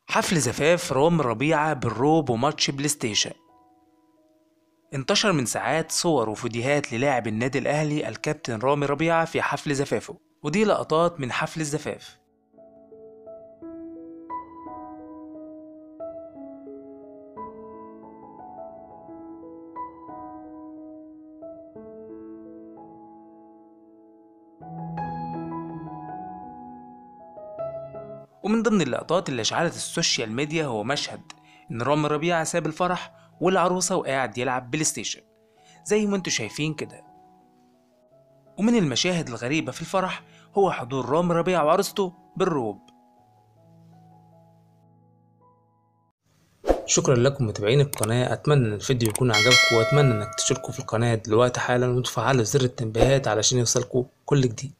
حفل زفاف رامي ربيعة بالروب وماتش بلاي ستيشن انتشر من ساعات صور وفيديوهات للاعب النادي الأهلي الكابتن رامي ربيعة في حفل زفافه ودي لقطات من حفل الزفاف ومن ضمن اللقطات اللي اشعلت السوشيال ميديا هو مشهد ان رامي ربيعة ساب الفرح والعروسة وقاعد يلعب بلاي ستيشن زي ما انتوا شايفين كده ومن المشاهد الغريبة في الفرح هو حضور رامي ربيعة وعروسته بالروب شكرا لكم متابعين القناة أتمنى إن الفيديو يكون عجبكم وأتمنى إنك تشتركوا في القناة دلوقتي حالا وتفعلوا زر التنبيهات علشان يوصلكوا كل جديد